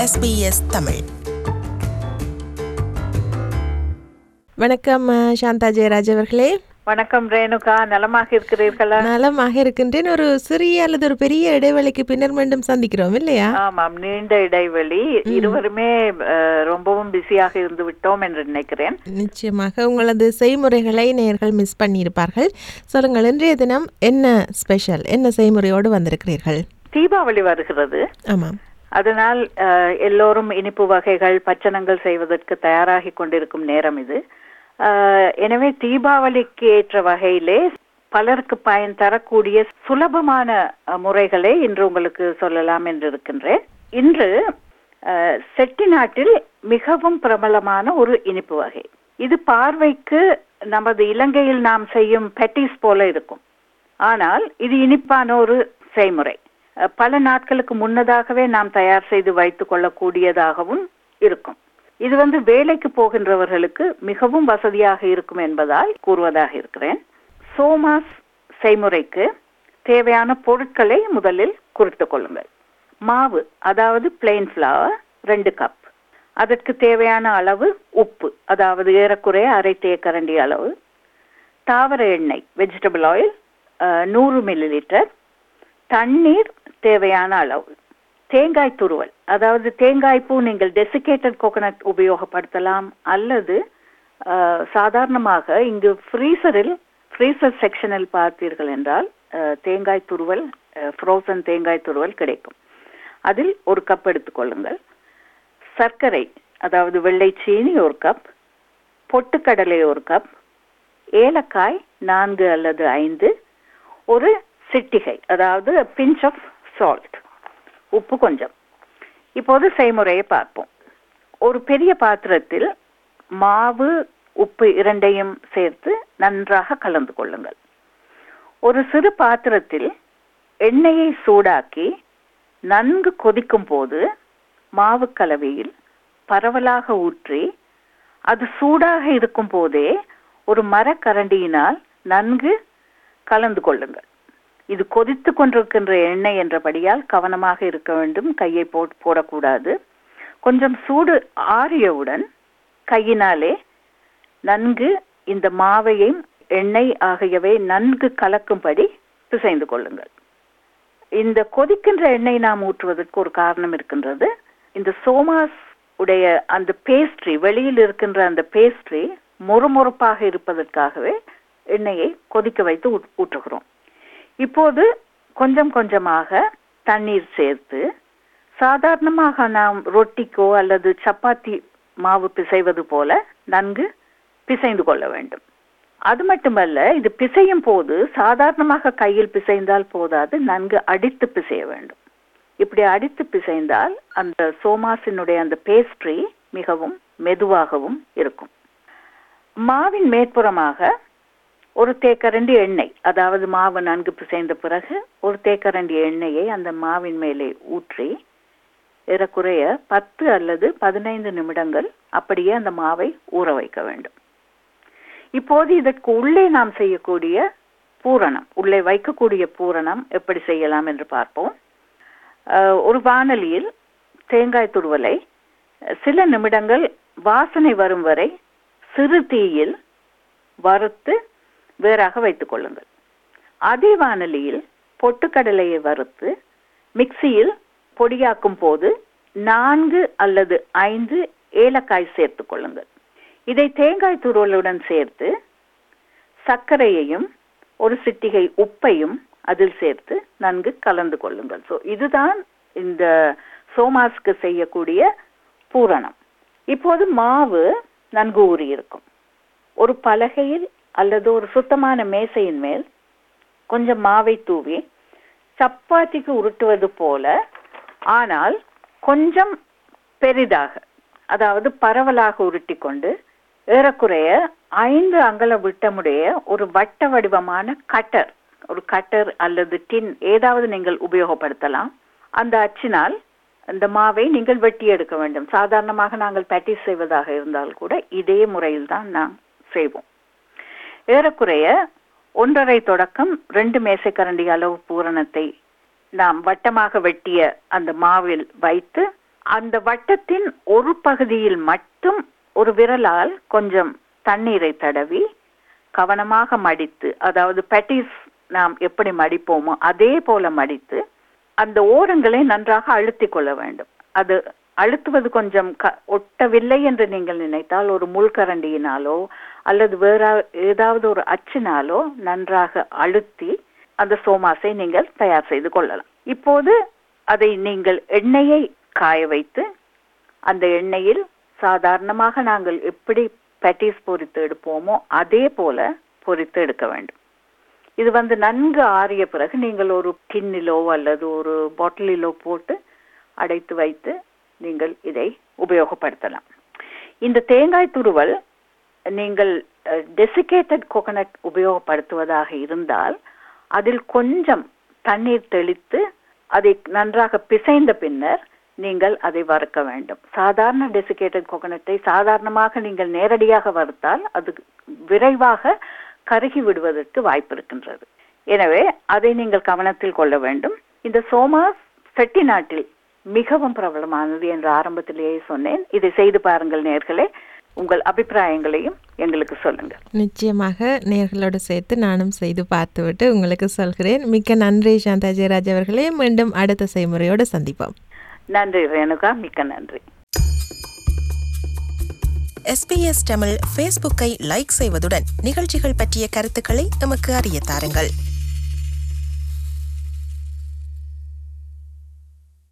SBS Tamil வணக்கம் அஹ், சாந்தா ஜெயராஜ் அவர்களே வணக்கம் ரேணுகா நலமாக இருக்கிறீர்களா நலமாக இருக்கின்றேன் ஒரு சிறிய அல்லது ஒரு பெரிய இடைவெளிக்கு பின்னர் மீண்டும் சந்திக்கிறோம் இல்லையா ஆமாம் நீண்ட இடைவெளி இருவருமே அஹ், ரொம்பவும் பிஸியாக இருந்து விட்டோம் என்று நினைக்கிறேன் நிச்சயமாக உங்களது செய்முறைகளை நேயர்கள் மிஸ் பண்ணியிருப்பார்கள் சொல்லுங்கள் இன்றைய தினம் என்ன ஸ்பெஷல் என்ன செய்முறையோடு வந்திருக்கிறீர்கள் தீபாவளி வருகிறது ஆமாம் அதனால் அஹ், எல்லோரும் இனிப்பு வகைகள் பச்சனங்கள் செய்வதற்கு தயாராகி கொண்டிருக்கும் நேரம் இது அஹ், எனவே தீபாவளிக்கு ஏற்ற வகையிலே பலருக்கு பயன் தரக்கூடிய சுலபமான அஹ், முறைகளை இன்று உங்களுக்கு சொல்லலாம் என்று இருக்கின்றேன் இன்று அஹ், செட்டிநாட்டில் மிகவும் பிரபலமான ஒரு இனிப்பு வகை இது பார்வைக்கு நமது இலங்கையில் நாம் செய்யும் பெட்டிஸ் போல இருக்கும் ஆனால் இது இனிப்பான ஒரு செய்முறை அஹ், பல நாட்களுக்கு முன்னதாகவே நாம் தயார் செய்து வைத்துக் கொள்ளக்கூடியதாகவும் இருக்கும் இது வந்து வேலைக்கு போகின்றவர்களுக்கு மிகவும் வசதியாக இருக்கும் என்பதால் கூறுவதாக இருக்கிறேன் சோமாஸ் செய்முறைக்கு தேவையான பொருட்களை முதலில் குறித்துக் கொள்ளுங்கள் மாவு அதாவது பிளெயின் ஃப்ளவர் ரெண்டு கப் அதற்கு தேவையான அளவு உப்பு அதாவது ஏறக்குறைய அரை தேக்கரண்டி அளவு தாவர எண்ணெய் வெஜிடபிள் ஆயில் நூறு மில்லி லிட்டர் தண்ணீர் தேவையான அளவு தேங்காய் துருவல் அதாவது தேங்காய் பூ நீங்கள் டெசிகேட்டட் கோகனட் உபயோகப்படுத்தலாம் அல்லது அஹ், சாதாரணமாக இங்கு ஃப்ரீசரில் ஃப்ரீசர் செக்ஷனில் பார்த்தீர்கள் என்றால் அஹ், தேங்காய் துருவல் ஃப்ரோசன் தேங்காய் துருவல் கிடைக்கும் அதில் ஒரு கப் எடுத்துக்கொள்ளுங்கள் சர்க்கரை அதாவது வெள்ளை சீனி ஒரு கப் பொட்டுக்கடலை ஒரு கப் ஏலக்காய் நான்கு அல்லது ஐந்து ஒரு சிட்டிகை அதாவது பிஞ்ச் ஆஃப் சால்ட் உப்பு கொஞ்சம் இப்போது செய்முறையை பார்ப்போம் ஒரு பெரிய பாத்திரத்தில் மாவு உப்பு இரண்டையும் சேர்த்து நன்றாக கலந்து கொள்ளுங்கள் ஒரு சிறு பாத்திரத்தில் எண்ணெயை சூடாக்கி நன்கு கொதிக்கும் போது மாவு கலவையில் பரவலாக ஊற்றி அது சூடாக இருக்கும் போதே ஒரு மரக்கரண்டியினால் நன்கு கலந்து கொள்ளுங்கள் இது கொதித்து கொண்டிருக்கின்ற எண்ணெய் என்றபடியால் கவனமாக இருக்க வேண்டும் கையை போ போடக்கூடாது கொஞ்சம் சூடு ஆறியவுடன் கையினாலே நன்கு இந்த மாவையும் எண்ணெய் ஆகியவை நன்கு கலக்கும்படி பிசைந்து கொள்ளுங்கள் இந்த கொதிக்கின்ற எண்ணெய் நாம் ஊற்றுவதற்கு ஒரு காரணம் இருக்கின்றது இந்த சோமாஸ் உடைய அந்த பேஸ்ட்ரி வெளியில் இருக்கின்ற அந்த பேஸ்ட்ரி மொறுமொறுப்பாக இருப்பதற்காகவே எண்ணெயை கொதிக்க வைத்து ஊட்- ஊற்றுகிறோம் இப்போது கொஞ்சம் கொஞ்சமாக தண்ணீர் சேர்த்து சாதாரணமாக நாம் ரொட்டிக்கோ அல்லது சப்பாத்தி மாவு பிசைவது போல நன்கு பிசைந்து கொள்ள வேண்டும் அது மட்டுமல்ல இது பிசையும் போது சாதாரணமாக கையில் பிசைந்தால் போதாது நன்கு அடித்து பிசைய வேண்டும் இப்படி அடித்து பிசைந்தால் அந்த சோமாசினுடைய அந்த பேஸ்ட்ரி மிகவும் மெதுவாகவும் இருக்கும் மாவின் மேற்புறமாக ஒரு தேக்கரண்டி எண்ணெய் அதாவது மாவு நன்கு பிசைந்த பிறகு ஒரு தேக்கரண்டி எண்ணெயை அந்த மாவின் மேலே ஊற்றி ஏறக்குறைய பத்து அல்லது பதினைந்து நிமிடங்கள் அப்படியே அந்த மாவை ஊற வைக்க வேண்டும் இப்போது இதற்கு உள்ளே நாம் செய்யக்கூடிய பூரணம் உள்ளே வைக்கக்கூடிய பூரணம் எப்படி செய்யலாம் என்று பார்ப்போம் அஹ், ஒரு வானலியில் தேங்காய் துருவலை அஹ், சில நிமிடங்கள் வாசனை வரும் வரை சிறு தீயில் வறுத்து வேறாக வைத்துக் கொள்ளுங்கள் அதே வானலியில் பொட்டுக்கடலையை வறுத்து மிக்சியில் பொடியாக்கும் போது நான்கு அல்லது ஐந்து ஏலக்காய் சேர்த்துக் கொள்ளுங்கள் இதை தேங்காய் துருவலுடன் சேர்த்து சர்க்கரையையும் ஒரு சிட்டிகை உப்பையும் அதில் சேர்த்து நன்கு கலந்து கொள்ளுங்கள் ஸோ இதுதான் இந்த சோமாஸ்க்கு செய்யக்கூடிய பூரணம் இப்போது மாவு நன்கு ஊறி இருக்கும் ஒரு பலகையில் அல்லது ஒரு சுத்தமான மேசையின் மேல் கொஞ்சம் மாவை தூவி சப்பாத்திக்கு உருட்டுவது போல ஆனால் கொஞ்சம் பெரிதாக அதாவது பரவலாக உருட்டி கொண்டு ஏறக்குறைய ஐந்து அங்கல விட்டமுடைய ஒரு வட்ட வடிவமான கட்டர் ஒரு கட்டர் அல்லது டின் ஏதாவது நீங்கள் உபயோகப்படுத்தலாம் அந்த அச்சினால் அந்த மாவை நீங்கள் வெட்டி எடுக்க வேண்டும் சாதாரணமாக நாங்கள் பேட்டிஸ் செய்வதாக இருந்தால் கூட இதே முறையில் தான் நாம் செய்வோம் ஏறக்குறைய ஒன்றரை தொடக்கம் ரெண்டு மேசைக்கரண்டி அளவு பூரணத்தை நாம் வட்டமாக வெட்டிய அந்த மாவில் வைத்து அந்த வட்டத்தின் ஒரு பகுதியில் மட்டும் ஒரு விரலால் கொஞ்சம் தண்ணீரை தடவி கவனமாக மடித்து அதாவது பெட்டிஸ் நாம் எப்படி மடிப்போமோ அதே போல மடித்து அந்த ஓரங்களை நன்றாக அழுத்திக் கொள்ள வேண்டும் அது அழுத்துவது கொஞ்சம் க ஒட்டவில்லை என்று நீங்கள் நினைத்தால் ஒரு முள்கரண்டியினாலோ அல்லது வேற ஏதாவது ஒரு அச்சினாலோ நன்றாக அழுத்தி அந்த சோமாஸை நீங்கள் தயார் செய்து கொள்ளலாம் இப்போது அதை நீங்கள் எண்ணெயை காய வைத்து அந்த எண்ணெயில் சாதாரணமாக நாங்கள் எப்படி பெட்டிஸ் பொரித்து எடுப்போமோ அதே போல பொரித்து எடுக்க வேண்டும் இது வந்து நன்கு ஆறிய பிறகு நீங்கள் ஒரு கிண்ணிலோ அல்லது ஒரு பாட்டிலிலோ போட்டு அடைத்து வைத்து நீங்கள் இதை உபயோகப்படுத்தலாம் இந்த தேங்காய் துருவல் நீங்கள் டெசிகேட்டட் கோகனட் உபயோகப்படுத்துவதாக இருந்தால் அதில் கொஞ்சம் தண்ணீர் தெளித்து அதை நன்றாக பிசைந்த பின்னர் நீங்கள் அதை வறுக்க வேண்டும் சாதாரண டெசிகேட்டட் கோகனட்டை சாதாரணமாக நீங்கள் நேரடியாக வறுத்தால் அது விரைவாக கருகி விடுவதற்கு வாய்ப்பு இருக்கின்றது எனவே அதை நீங்கள் கவனத்தில் கொள்ள வேண்டும் இந்த சோமாஸ் செட்டிநாட்டில் மிகவும் பிரபலமானது என்று ஆரம்பத்திலேயே சொன்னேன் இதை செய்து பாருங்கள் நேர்களே உங்கள் அபிப்பிராயங்களையும் எங்களுக்கு சொல்லுங்கள் நிச்சயமாக நேர்களோடு சேர்த்து நானும் செய்து பார்த்துவிட்டு உங்களுக்கு சொல்கிறேன் மிக்க நன்றி சாந்தா ஜெயராஜ் அவர்களே மீண்டும் அடுத்த செய்முறையோடு சந்திப்போம் நன்றி ரேணுகா மிக்க நன்றி எஸ்பிஎஸ் தமிழ் ஃபேஸ்புக்கை லைக் செய்வதுடன் நிகழ்ச்சிகள் பற்றிய கருத்துக்களை எமக்கு அறிய தாருங்கள்